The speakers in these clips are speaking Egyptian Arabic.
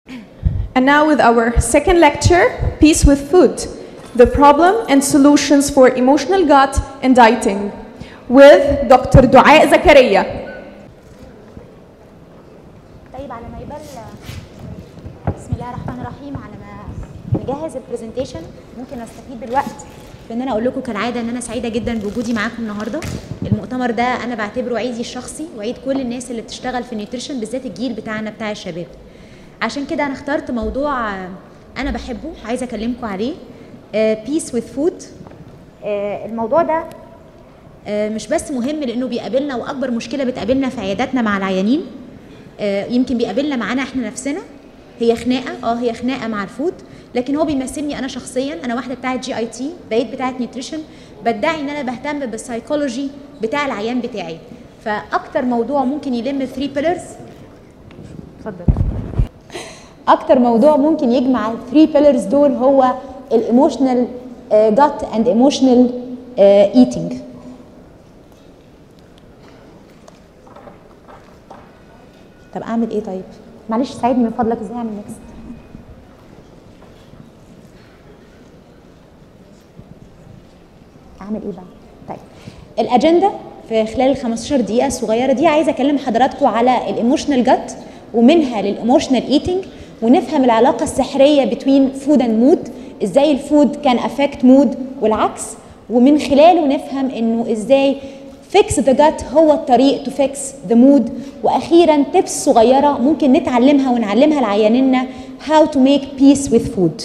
And now with our second lecture, Peace with Food, the problem and solutions for emotional gut and dieting with Dr. دعاء زكريا. طيب على ما يبل بسم الله الرحمن الرحيم على ما نجهز البرزنتيشن ممكن استفيد بالوقت في ان انا اقول لكم كالعاده ان انا سعيده جدا بوجودي معاكم النهارده المؤتمر ده انا بعتبره عيدي الشخصي وعيد كل الناس اللي بتشتغل في النيوتريشن بالذات الجيل بتاعنا بتاع الشباب عشان كده انا اخترت موضوع آه، انا بحبه عايزه اكلمكم عليه بيس وذ فود الموضوع ده آه، مش بس مهم لانه بيقابلنا واكبر مشكله بتقابلنا في عياداتنا مع العيانين آه، يمكن بيقابلنا معانا احنا نفسنا هي خناقه اه هي خناقه مع الفود لكن هو بيمثلني انا شخصيا انا واحده بتاعه جي اي تي بقيت بتاعه نيوتريشن بدعي ان انا بهتم بالسايكولوجي بتاع العيان بتاعي فاكتر موضوع ممكن يلم 3 بيلرز اتفضل اكتر موضوع ممكن يجمع الثري بيلرز دول هو الايموشنال جات اند ايموشنال ايتينج طب اعمل ايه طيب معلش ساعدني من فضلك ازاي اعمل نكست اعمل ايه بقى طيب الاجنده في خلال ال 15 دقيقه الصغيره دي عايزه اكلم حضراتكم على الايموشنال جت ومنها للايموشنال ايتينج ونفهم العلاقه السحريه بين فود اند مود ازاي الفود كان افكت مود والعكس ومن خلاله نفهم انه ازاي فيكس ذا جت هو الطريق تو فيكس ذا مود واخيرا تبس صغيره ممكن نتعلمها ونعلمها لعيانينا how to make peace with food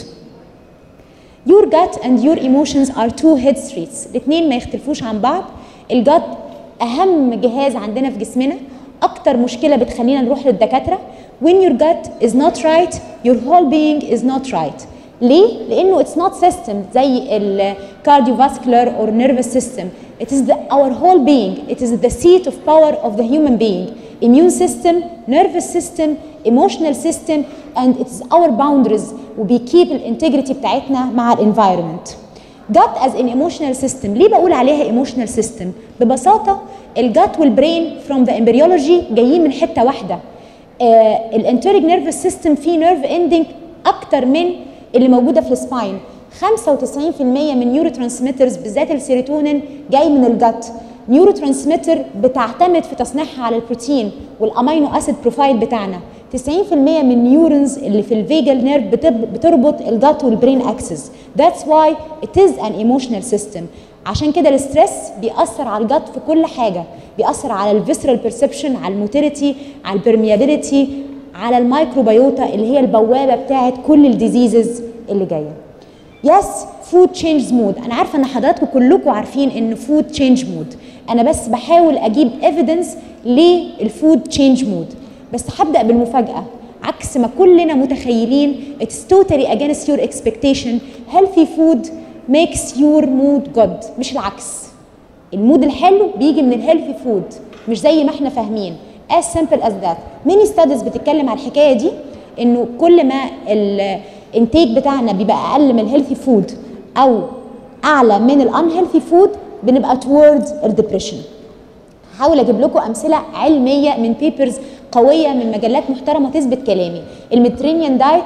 Your gut and your emotions are two head streets الاثنين ما يختلفوش عن بعض الجت اهم جهاز عندنا في جسمنا اكتر مشكله بتخلينا نروح للدكاتره when your gut is not right your whole being is not right ليه؟ لانه it's not system زي ال cardiovascular or nervous system it is the, our whole being it is the seat of power of the human being immune system nervous system emotional system and it is our boundaries وبيكيب الانتجريتي بتاعتنا مع الانفايرمنت gut as an emotional system ليه بقول عليها emotional system ببساطه الجات والبرين from the embryology جايين من حته واحده الانتريك نيرفس سيستم فيه نيرف اندنج اكتر من اللي موجوده في السباين 95% من نيورو ترانسميترز بالذات السيروتونين جاي من الجت نيورو ترانسميتر بتعتمد في تصنيعها على البروتين والامينو اسيد بروفايل بتاعنا 90% من النيورونز اللي في الفيجال نيرف بتربط الجت والبرين اكسس ذاتس واي ات از ان ايموشنال سيستم عشان كده الاسترس بيأثر على الجت في كل حاجه بيأثر على الفيسرال بيرسبشن على الموتيليتي على البرميابيليتي على الميكروبيوتا اللي هي البوابه بتاعت كل الديزيزز اللي جايه يس فود تشينج مود انا عارفه ان حضراتكم كلكم عارفين ان فود تشينج مود انا بس بحاول اجيب ايفيدنس للفود تشينج مود بس هبدا بالمفاجاه عكس ما كلنا متخيلين it's totally against your expectation healthy food makes your mood good مش العكس المود الحلو بيجي من الهيلثي فود مش زي ما احنا فاهمين as simple as that many studies بتتكلم على الحكايه دي انه كل ما الانتيك بتاعنا بيبقى اقل من الهيلثي فود او اعلى من الانهيلثي فود بنبقى towards الدبريشن هحاول اجيب لكم امثله علميه من بيبرز قويه من مجلات محترمه تثبت كلامي الميدترينيان دايت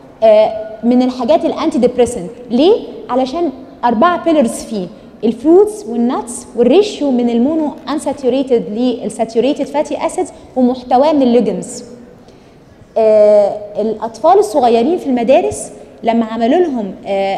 من الحاجات الانتي ديبريسنت ليه علشان اربعه بيلرز فيه الفروتس والنتس والريشيو من المونو انساتوريتد للساتوريتد فاتي اسيدز ومحتواه من الليجنز آه الاطفال الصغيرين في المدارس لما عملوا لهم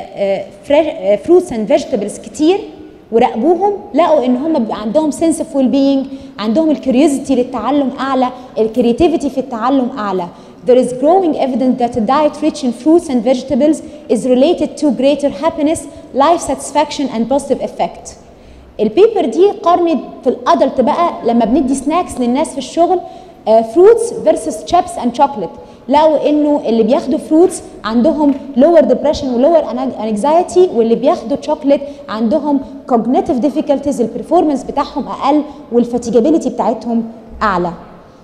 فروتس اند فيجيتابلز كتير وراقبوهم لقوا ان هم بيبقى عندهم سنس اوف ويل بينج عندهم الكيوريوزيتي للتعلم اعلى الكرياتيفيتي في التعلم اعلى There is growing evidence that a diet rich in fruits and vegetables is related to greater happiness, life satisfaction and positive effect. البيبر دي قارنت في الادلت بقى لما بندي سناكس للناس في الشغل فروتس فيرسس تشيبس اند شوكليت لقوا انه اللي بياخدوا فروتس عندهم lower depression ولور anxiety واللي بياخدوا شوكليت عندهم cognitive difficulties البرفورمانس بتاعهم اقل والفاتيجابيلتي بتاعتهم اعلى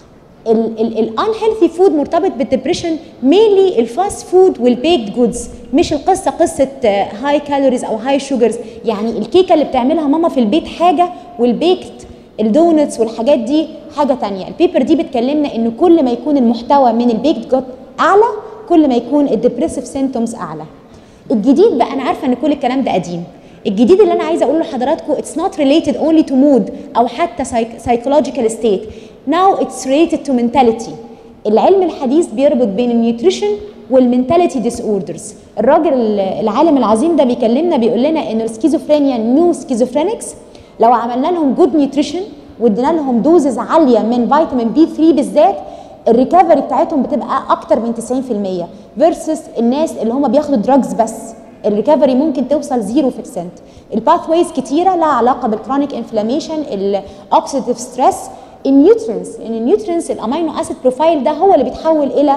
الانهيلثي فود مرتبط بالدبريشن مينلي الفاست فود والبيكد جودز مش القصه قصه هاي كالوريز او هاي شوجرز يعني الكيكه اللي بتعملها ماما في البيت حاجه والبيكت الدونتس والحاجات دي حاجه تانية البيبر دي بتكلمنا ان كل ما يكون المحتوى من البيكد جود اعلى كل ما يكون الديبريسيف سيمتومز اعلى الجديد بقى انا عارفه ان كل الكلام ده قديم الجديد اللي انا عايزه اقوله لحضراتكم اتس نوت ريليتد اونلي تو مود او حتى سايكولوجيكال ستيت ناو اتس ريليتد تو mentality العلم الحديث بيربط بين النيوتريشن والمنتاليتي ديس اوردرز الراجل العالم العظيم ده بيكلمنا بيقول لنا ان السكيزوفرينيا نيو سكيزوفرينكس لو عملنا لهم جود نيوتريشن وادينا لهم دوزز عاليه من فيتامين بي 3 بالذات الريكفري بتاعتهم بتبقى اكتر من 90% فيرسس الناس اللي هم بياخدوا دراجز بس الريكفري ممكن توصل 0% الباث ويز كتيره لها علاقه بالكرونيك انفلاميشن الاوكسيديف ستريس النيوترينز ان النيوترينز الامينو اسيد بروفايل ده هو اللي بيتحول الى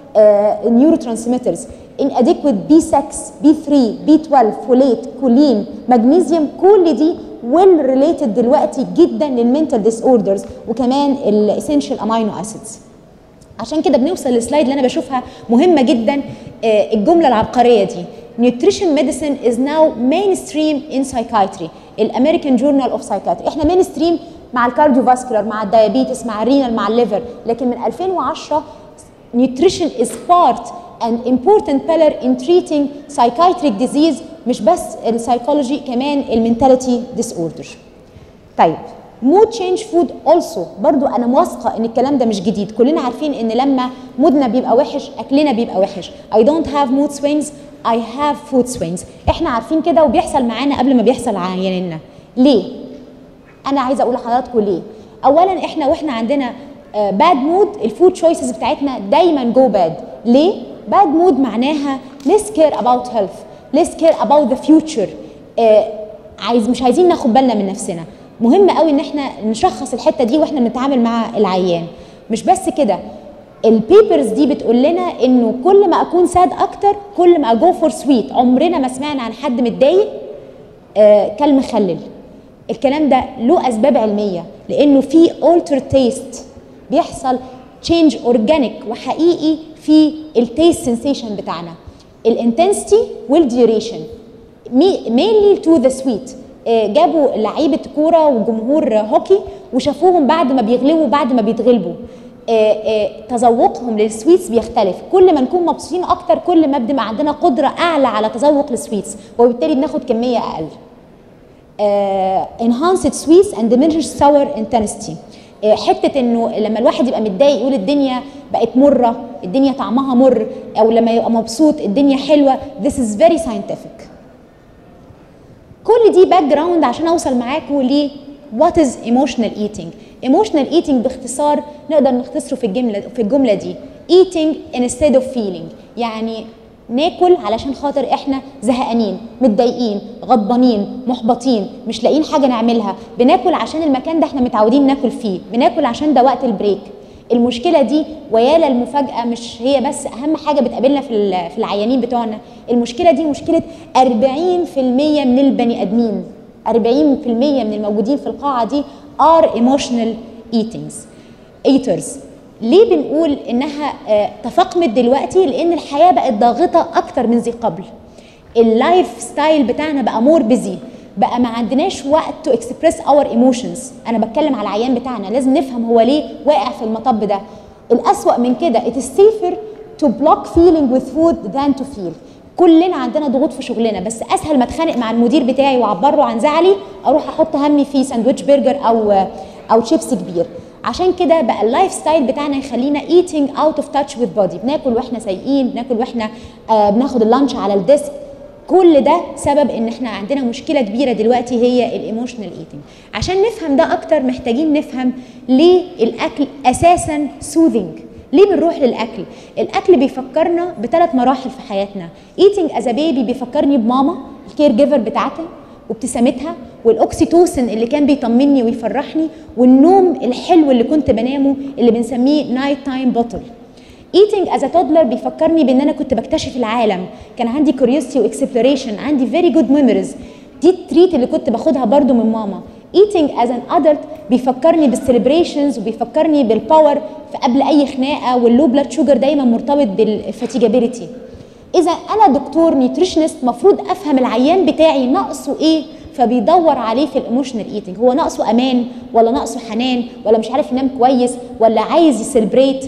النيورو ترانسميترز inadequate B6 B3 B12 فوليت كولين مغنيسيوم كل دي ويل ريليتد دلوقتي جدا للمنتال ديس اوردرز وكمان الاسينشال امينو اسيدز عشان كده بنوصل للسلايد اللي انا بشوفها مهمه جدا آه، الجمله العبقريه دي nutrition medicine is now mainstream in psychiatry الامريكان جورنال اوف psychiatry احنا mainstream مع الكارديوفاسكولار مع الديابيتس مع الرينال مع الليفر لكن من 2010 nutrition is part and important pillar in treating psychiatric disease مش بس السايكولوجي كمان المنتاليتي ديس اوردر طيب مود تشينج فود اولسو برضو انا واثقه ان الكلام ده مش جديد كلنا عارفين ان لما مودنا بيبقى وحش اكلنا بيبقى وحش I don't have mood swings I have food swings احنا عارفين كده وبيحصل معانا قبل ما بيحصل عياننا ليه انا عايزه اقول لحضراتكم ليه اولا احنا واحنا عندنا باد مود الفود تشويسز بتاعتنا دايما جو باد ليه باد مود معناها less care about health less care about the future آه، عايز مش عايزين ناخد بالنا من نفسنا مهم قوي ان احنا نشخص الحته دي واحنا بنتعامل مع العيان مش بس كده البيبرز دي بتقول لنا انه كل ما اكون ساد اكتر كل ما اجو فور سويت عمرنا ما سمعنا عن حد متضايق آه كالمخلل الكلام ده له اسباب علميه لانه في alter taste بيحصل تشينج اورجانيك وحقيقي في التيست سensation بتاعنا الانتنسيتي والديوريشن مينلي تو ذا سويت جابوا لعيبه كوره وجمهور هوكي وشافوهم بعد ما بيغلبوا بعد ما بيتغلبوا آه، آه، تذوقهم للسويتس بيختلف كل ما نكون مبسوطين اكتر كل ما بنبقى عندنا قدره اعلى على تذوق السويتس وبالتالي بناخد كميه اقل enhanced sweets and diminished sour intensity آه، حته انه لما الواحد يبقى متضايق يقول الدنيا بقت مره الدنيا طعمها مر او لما يبقى مبسوط الدنيا حلوه this is very scientific كل دي باك جراوند عشان اوصل معاكم ل what is emotional eating emotional eating باختصار نقدر نختصره في الجمله في الجمله دي eating instead of feeling يعني ناكل علشان خاطر احنا زهقانين متضايقين غضبانين محبطين مش لاقيين حاجه نعملها بناكل عشان المكان ده احنا متعودين ناكل فيه بناكل عشان ده وقت البريك المشكله دي ويا للمفاجاه مش هي بس اهم حاجه بتقابلنا في ال- في العيانين بتوعنا المشكله دي مشكله 40% من البني ادمين 40% من الموجودين في القاعه دي are emotional eatings eaters ليه بنقول انها آه، تفاقمت دلوقتي لان الحياه بقت ضاغطه اكتر من ذي قبل اللايف ستايل بتاعنا بقى مور بيزي بقى ما عندناش وقت تو اكسبريس اور ايموشنز انا بتكلم على العيان بتاعنا لازم نفهم هو ليه واقع في المطب ده الاسوأ من كده it is safer to block feeling with food than to feel كلنا عندنا ضغوط في شغلنا بس اسهل ما اتخانق مع المدير بتاعي واعبره عن زعلي اروح احط همي في ساندوتش برجر او او شيبس كبير عشان كده بقى اللايف ستايل بتاعنا يخلينا eating out of touch with body بناكل واحنا سايقين بناكل واحنا آه بناخد اللانش على الديسك كل ده سبب ان احنا عندنا مشكله كبيره دلوقتي هي الايموشنال ايتنج عشان نفهم ده اكتر محتاجين نفهم ليه الاكل اساسا سوذنج ليه بنروح للاكل الاكل بيفكرنا بثلاث مراحل في حياتنا ايتنج از بيبي بيفكرني بماما الكير جيفر بتاعتها وابتسامتها والاكسيتوسن اللي كان بيطمني ويفرحني والنوم الحلو اللي كنت بنامه اللي بنسميه نايت تايم بوتل eating as a toddler بيفكرني بان انا كنت بكتشف العالم كان عندي curiosity واكسبلوريشن عندي very good memories دي التريت اللي كنت باخدها برضو من ماما eating as an adult بيفكرني بالسليبريشنز وبيفكرني بالباور في قبل اي خناقه واللو بلاد شوجر دايما مرتبط بالفاتيجابيلتي اذا انا دكتور نيوتريشنست مفروض افهم العيان بتاعي ناقصه ايه فبيدور عليه في الايموشنال ايتنج هو ناقصه امان ولا ناقصه حنان ولا مش عارف ينام كويس ولا عايز يسلبريت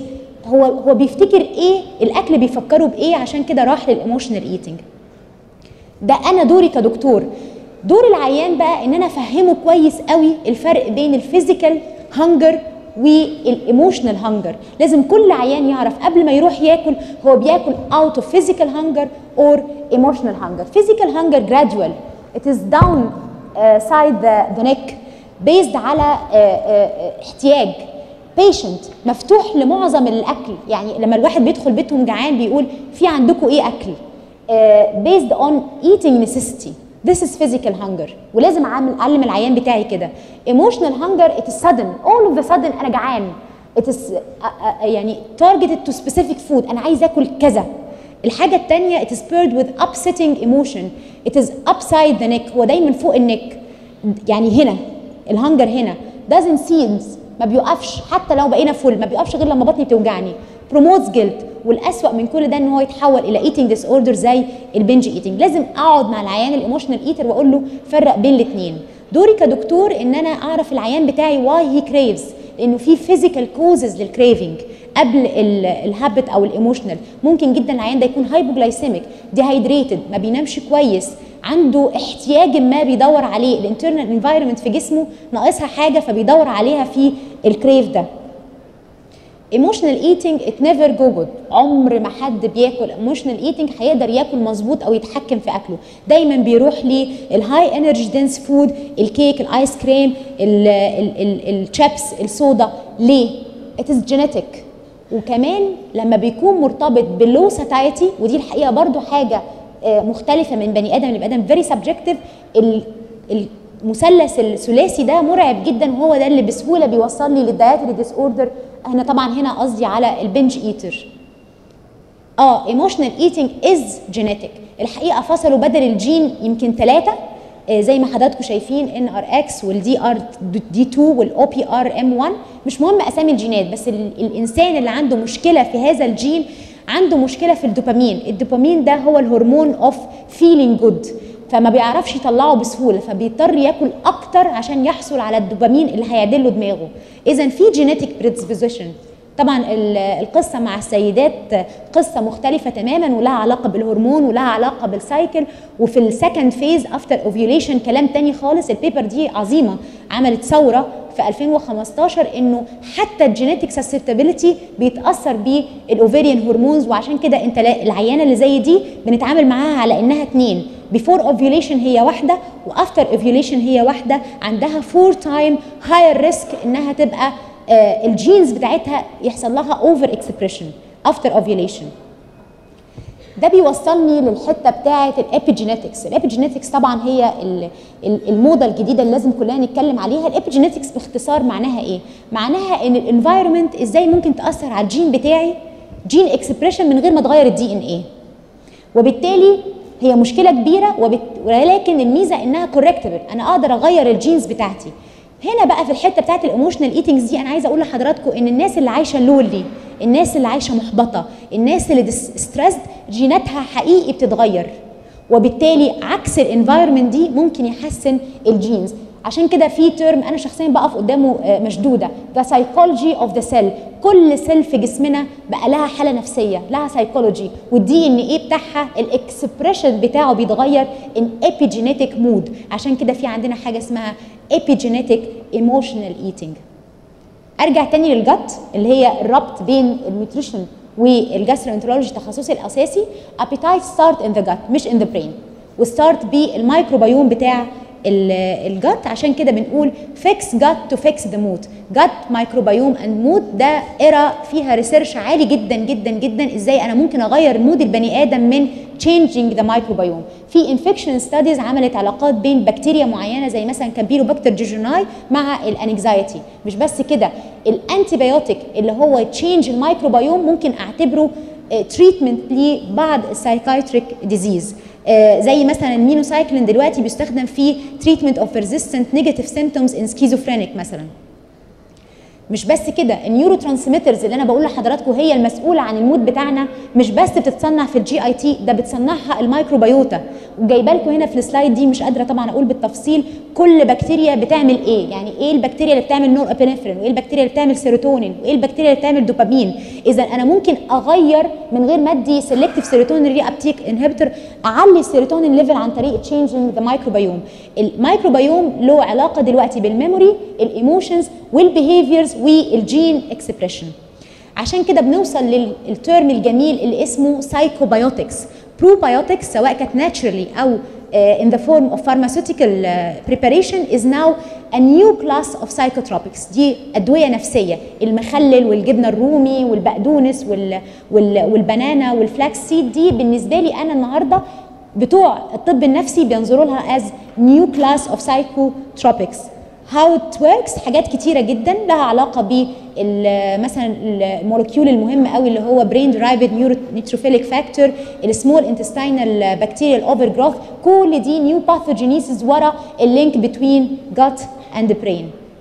هو هو بيفتكر ايه الاكل بيفكره بايه عشان كده راح للايموشنال ايتنج ده انا دوري كدكتور دور العيان بقى ان انا افهمه كويس قوي الفرق بين الفيزيكال هانجر والايموشنال هانجر لازم كل عيان يعرف قبل ما يروح ياكل هو بياكل اوت اوف physical hunger or emotional hunger physical hunger gradual it is down uh, side the, the neck based على uh, uh, احتياج patient مفتوح لمعظم الاكل يعني لما الواحد بيدخل بيتهم جعان بيقول في عندكم ايه اكل uh, based on eating necessity This is physical hunger ولازم اعمل اعلم العيان بتاعي كده emotional hunger it is sudden all of a sudden انا جعان it is uh, uh, يعني targeted to specific food انا عايز اكل كذا الحاجة التانية it is paired with upsetting emotion it is upside the neck هو دايما فوق النك يعني هنا الهنجر هنا doesn't cease ما بيوقفش حتى لو بقينا فل ما بيوقفش غير لما بطني بتوجعني promotes guilt والاسوأ من كل ده ان هو يتحول الى eating disorder زي البنج eating لازم اقعد مع العيان الايموشنال ايتر واقول له فرق بين الاثنين دوري كدكتور ان انا اعرف العيان بتاعي why he craves لانه في physical causes للكريفنج قبل الهابت او الايموشنال ممكن جدا العيان ده يكون هايبوجلايسيميك ديهايدريتد ما بينامش كويس عنده احتياج ما بيدور عليه الانترنال انفايرمنت في جسمه ناقصها حاجه فبيدور عليها في الكريف ده ايموشنال ايتنج ات نيفر جو جود عمر ما حد بياكل ايموشنال ايتنج هيقدر ياكل مظبوط او يتحكم في اكله دايما بيروح للهاي انرجي دنس فود الكيك الايس كريم الشيبس الصودا ليه ات از جينيتك وكمان لما بيكون مرتبط باللو ساتايتي ودي الحقيقه برضو حاجه مختلفه من بني ادم لبني ادم فيري سبجكتيف المثلث الثلاثي ده مرعب جدا وهو ده اللي بسهوله بيوصل لي للدايتري ديس اوردر انا طبعا هنا قصدي على البنج ايتر اه ايموشنال ايتنج از جينيتك الحقيقه فصلوا بدل الجين يمكن ثلاثه آه زي ما حضراتكم شايفين ان ار اكس والدي ار دي 2 والاو بي ار ام 1 مش مهم اسامي الجينات بس الانسان اللي عنده مشكله في هذا الجين عنده مشكله في الدوبامين الدوبامين ده هو الهرمون اوف فيلينج جود فما بيعرفش يطلعه بسهوله فبيضطر ياكل اكتر عشان يحصل على الدوبامين اللي هيعدله دماغه اذا في جينيتك بريدسبوزيشن طبعا القصة مع السيدات قصة مختلفة تماما ولها علاقة بالهرمون ولها علاقة بالسايكل وفي السكند فيز افتر اوفيوليشن كلام تاني خالص البيبر دي عظيمة عملت ثورة في 2015 انه حتى الجينيتك سسبتابيلتي بيتاثر بالاوفيريان هرمونز وعشان كده انت العيانه اللي زي دي بنتعامل معاها على انها اثنين بيفور اوفيوليشن هي واحده وافتر اوفيوليشن هي واحده عندها فور تايم هاير ريسك انها تبقى آه الجينز بتاعتها يحصل لها اوفر اكسبريشن افتر اوفيوليشن ده بيوصلني للحته بتاعه الابيجينetics الابيجينetics طبعا هي الموضه الجديده اللي لازم كلنا نتكلم عليها الابيجينetics باختصار معناها ايه معناها ان الانفايرمنت ازاي ممكن تاثر على الجين بتاعي جين اكسبريشن من غير ما تغير الدي ان ايه وبالتالي هي مشكله كبيره وبت... ولكن الميزه انها كوركتبل انا اقدر اغير الجينز بتاعتي هنا بقى في الحته بتاعت الايموشنال ايتنجز دي انا عايزه اقول لحضراتكم ان الناس اللي عايشه لولي الناس اللي عايشه محبطه الناس اللي ستريسد جيناتها حقيقي بتتغير وبالتالي عكس الانفايرمنت دي ممكن يحسن الجينز عشان كده في ترم انا شخصيا بقف قدامه مشدوده ذا سايكولوجي اوف ذا سيل كل سيل في جسمنا بقى لها حاله نفسيه لها سايكولوجي والدي ان ايه بتاعها الاكسبريشن بتاعه بيتغير ان epigenetic مود عشان كده في عندنا حاجه اسمها epigenetic emotional eating ارجع تاني للجت اللي هي الربط بين النيوتريشن والجاسترونترولوجي تخصصي الاساسي appetite start in the gut مش in the brain وستارت بالميكروبيوم بتاع الجت عشان كده بنقول فيكس جت تو فيكس ذا مود جت مايكروبيوم اند مود ده ايرا فيها ريسيرش عالي جدا جدا جدا ازاي انا ممكن اغير مود البني ادم من changing the microbiome في انفكشن ستاديز عملت علاقات بين بكتيريا معينه زي مثلا كامبيلوباكتر جيجوناي مع الانكزايتي مش بس كده الانتيبيوتيك اللي هو تشينج الميكروبيوم ممكن اعتبره تريتمنت لبعض السايكايتريك ديزيز آه زي مثلا المينوسايكلين دلوقتي بيستخدم في تريتمنت اوف ريزيستنت نيجاتيف سيمبتومز ان سكيزوفرينيك مثلا مش بس كده النيورو ترانسميترز اللي انا بقول لحضراتكم هي المسؤوله عن المود بتاعنا مش بس بتتصنع في الجي اي تي ده بتصنعها الميكروبيوتا وجايبه لكم هنا في السلايد دي مش قادره طبعا اقول بالتفصيل كل بكتيريا بتعمل ايه يعني ايه البكتيريا اللي بتعمل نور ابنفرين وايه البكتيريا اللي بتعمل سيروتونين وايه البكتيريا اللي بتعمل دوبامين اذا انا ممكن اغير من غير ما ادي سيلكتيف سيروتونين ري ابتيك انهبيتور اعلي السيروتونين ليفل عن طريق تشينجينج ذا مايكروبيوم المايكروبيوم له علاقه دلوقتي بالميموري الايموشنز والبيهيفيرز والجين اكسبريشن عشان كده بنوصل للترم الجميل اللي اسمه سايكوبيوتكس بروبيوتكس سواء كانت ناتشرالي او uh, in the form of pharmaceutical uh, preparation is now a new class of psychotropics دي أدوية نفسية المخلل والجبنة الرومي والبقدونس وال, وال, والبنانا والفلاكس سيد دي بالنسبة لي أنا النهاردة بتوع الطب النفسي بينظروا لها as new class of psychotropics how it works حاجات كتيره جدا لها علاقه ب مثلا المولكيول المهم قوي اللي هو brain derived neutrophilic factor السمول intestinal bacterial overgrowth كل دي نيو pathogenesis ورا اللينك بين gut and brain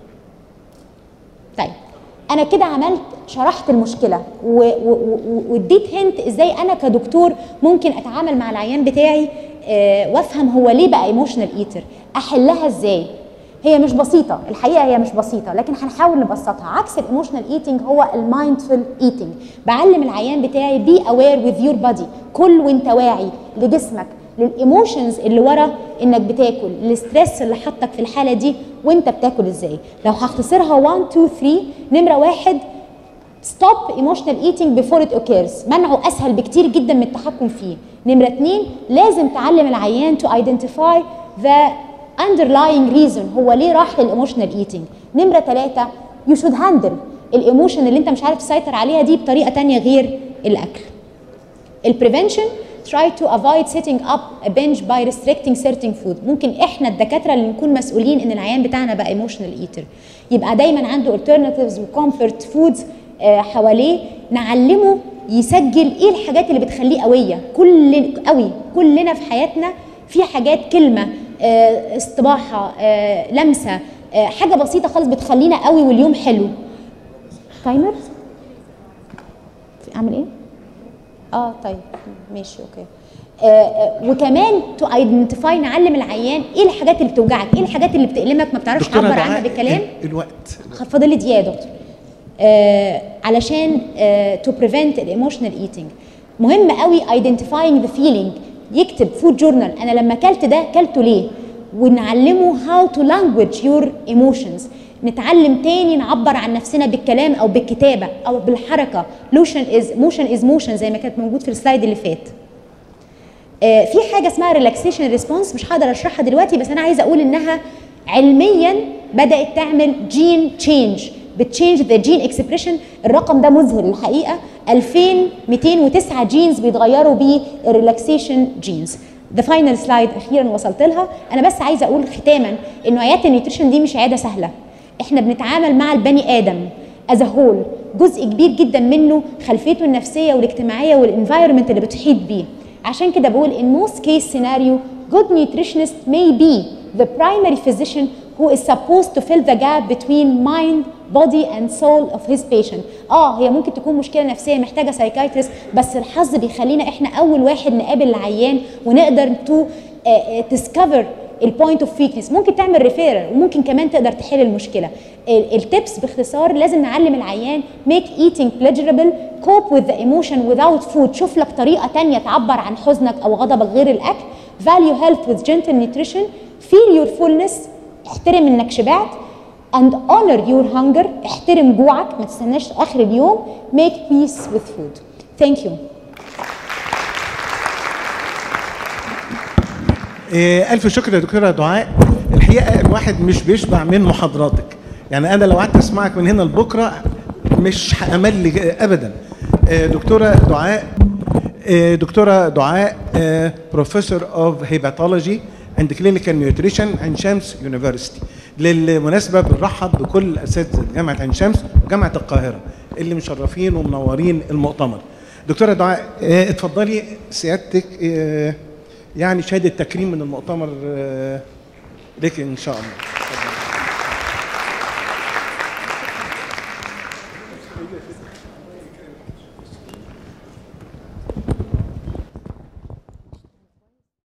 طيب انا كده عملت شرحت المشكله واديت هنت ازاي انا كدكتور ممكن اتعامل مع العيان بتاعي آه وافهم هو ليه بقى ايموشنال ايتر احلها ازاي هي مش بسيطة الحقيقة هي مش بسيطة لكن هنحاول نبسطها عكس الايموشنال ايتنج هو المايندفول ايتنج بعلم العيان بتاعي بي اوير وذ يور بادي كل وانت واعي لجسمك للايموشنز اللي ورا انك بتاكل الاستريس اللي حطك في الحالة دي وانت بتاكل ازاي لو هختصرها 1 2 3 نمرة واحد stop emotional eating before it occurs منعه اسهل بكتير جدا من التحكم فيه نمرة اتنين لازم تعلم العيان to identify the underlying reason هو ليه راح للايموشنال ايتنج نمره ثلاثة you should handle الايموشن اللي انت مش عارف تسيطر عليها دي بطريقه تانية غير الاكل البريفنشن try to avoid setting up a binge by restricting certain food ممكن احنا الدكاتره اللي نكون مسؤولين ان العيان بتاعنا بقى ايموشنال ايتر يبقى دايما عنده alternatives وكومفورت فودز حواليه نعلمه يسجل ايه الحاجات اللي بتخليه قويه كل قوي كلنا في حياتنا في حاجات كلمه آه، استباحه آه، لمسه آه، حاجه بسيطه خالص بتخلينا قوي واليوم حلو تايمر اعمل ايه اه طيب ماشي اوكي آه آه وكمان تو ايدنتيفاي نعلم العيان ايه الحاجات اللي بتوجعك ايه الحاجات اللي بتألمك ما بتعرفش دكتورة تعبر عنها دعاء، بالكلام الوقت فاضل لي دقيقه يا دكتور آه علشان تو بريفنت الايموشنال ايتنج مهم قوي ايدنتيفاينج ذا فيلينج يكتب فود جورنال انا لما اكلت ده اكلته ليه ونعلمه هاو تو لانجويج يور ايموشنز نتعلم تاني نعبر عن نفسنا بالكلام او بالكتابه او بالحركه لوشن از موشن از موشن زي ما كانت موجود في السلايد اللي فات آه، في حاجه اسمها ريلاكسيشن ريسبونس مش هقدر اشرحها دلوقتي بس انا عايزه اقول انها علميا بدات تعمل جين تشينج بتشينج ذا جين اكسبريشن الرقم ده مذهل الحقيقه 2209 جينز بيتغيروا بالريلاكسيشن جينز ذا فاينل سلايد اخيرا وصلت لها انا بس عايزه اقول ختاما انه عياده النيوتريشن دي مش عياده سهله احنا بنتعامل مع البني ادم از هول جزء كبير جدا منه خلفيته النفسيه والاجتماعيه والانفايرمنت اللي بتحيط بيه عشان كده بقول in most case scenario good nutritionist may be the primary physician who is supposed to fill the gap between mind body and soul of his patient اه هي ممكن تكون مشكله نفسيه محتاجه سايكايترست بس الحظ بيخلينا احنا اول واحد نقابل العيان ونقدر تو تسكفر البوينت اوف ويكنس ممكن تعمل ريفيرال وممكن كمان تقدر تحل المشكله التبس باختصار لازم نعلم العيان make eating pleasurable cope with the emotion without food شوف لك طريقه تانية تعبر عن حزنك او غضبك غير الاكل value health with gentle nutrition feel your fullness احترم انك شبعت and honor your hunger احترم جوعك ما تستناش اخر اليوم make peace with food thank you إيه، ألف شكر يا دكتورة دعاء الحقيقة الواحد مش بيشبع من محاضراتك يعني أنا لو قعدت أسمعك من هنا لبكرة مش هأمل أبدا إيه، دكتورة دعاء إيه، دكتورة دعاء بروفيسور اوف هيباتولوجي اند كلينيكال نيوتريشن عين شمس يونيفرستي للمناسبة بنرحب بكل أساتذة جامعة عين شمس وجامعة القاهرة اللي مشرفين ومنورين المؤتمر دكتورة دعاء إيه، اتفضلي سيادتك إيه، يعني شهادة تكريم من المؤتمر آه، لك إن شاء الله